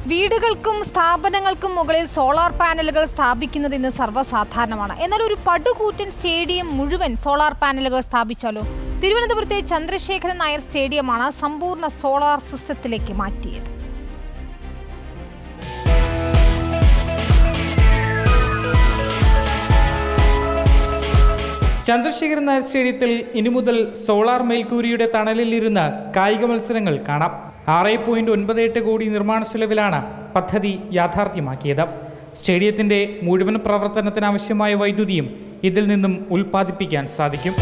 വീടുകൾക്കും സ്ഥാപനങ്ങൾക്കും മുകളിൽ സോളാർ പാനലുകൾ സ്ഥാപിക്കുന്നത് ഇന്ന് സർവ്വസാധാരണമാണ് എന്നാൽ ഒരു പടുകൂറ്റൻ സ്റ്റേഡിയം മുഴുവൻ സോളാർ പാനലുകൾ സ്ഥാപിച്ചാലോ തിരുവനന്തപുരത്തെ ചന്ദ്രശേഖരൻ നായർ സ്റ്റേഡിയമാണ് സമ്പൂർണ്ണ സോളാർ സിസ്റ്റത്തിലേക്ക് മാറ്റിയത് ചന്ദ്രശേഖരൻ നായർ സ്റ്റേഡിയത്തിൽ ഇനി മുതൽ സോളാർ മേൽക്കൂരിയുടെ തണലിലിരുന്ന് കായിക മത്സരങ്ങൾ കാണാം ആറ് പോയിന്റ് ഒൻപത് എട്ട് കോടി നിർമ്മാണ ചെലവിലാണ് പദ്ധതി യാഥാർത്ഥ്യമാക്കിയത് സ്റ്റേഡിയത്തിന്റെ മുഴുവൻ പ്രവർത്തനത്തിനാവശ്യമായ വൈദ്യുതിയും ഇതിൽ നിന്നും ഉൽപ്പാദിപ്പിക്കാൻ സാധിക്കും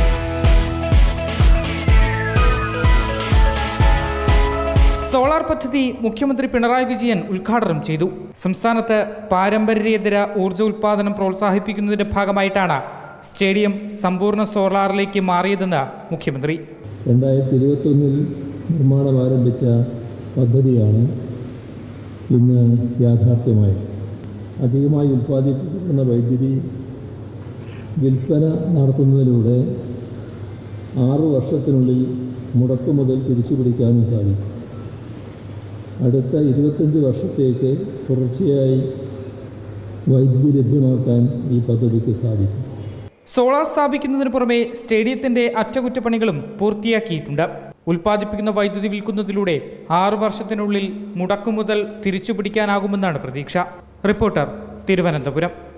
സോളാർ പദ്ധതി മുഖ്യമന്ത്രി പിണറായി വിജയൻ ഉദ്ഘാടനം ചെയ്തു സംസ്ഥാനത്ത് പാരമ്പര്യേതര ഊർജ്ജ ഉൽപ്പാദനം പ്രോത്സാഹിപ്പിക്കുന്നതിന്റെ ഭാഗമായിട്ടാണ് സ്റ്റേഡിയം സമ്പൂർണ്ണ സോളാറിലേക്ക് മാറിയതെന്ന് മുഖ്യമന്ത്രി രണ്ടായിരത്തി ഇരുപത്തൊന്നിൽ നിർമ്മാണം ആരംഭിച്ച പദ്ധതിയാണ് ഇന്ന് യാഥാർത്ഥ്യമായത് അധികമായി ഉൽപ്പാദിപ്പിക്കുന്ന വൈദ്യുതി വിൽപ്പന നടത്തുന്നതിലൂടെ ആറു വർഷത്തിനുള്ളിൽ മുടക്കുമുതൽ തിരിച്ചു പിടിക്കാനും സാധിക്കും അടുത്ത ഇരുപത്തഞ്ച് വർഷത്തേക്ക് തുടർച്ചയായി വൈദ്യുതി ലഭ്യമാക്കാൻ ഈ പദ്ധതിക്ക് സാധിക്കും സോളാർ സ്ഥാപിക്കുന്നതിന് പുറമെ സ്റ്റേഡിയത്തിന്റെ അറ്റകുറ്റപ്പണികളും പൂർത്തിയാക്കിയിട്ടുണ്ട് ഉൽപ്പാദിപ്പിക്കുന്ന വൈദ്യുതി വിൽക്കുന്നതിലൂടെ ആറു വർഷത്തിനുള്ളിൽ മുടക്കുമുതൽ തിരിച്ചു പിടിക്കാനാകുമെന്നാണ് പ്രതീക്ഷ റിപ്പോർട്ടർ തിരുവനന്തപുരം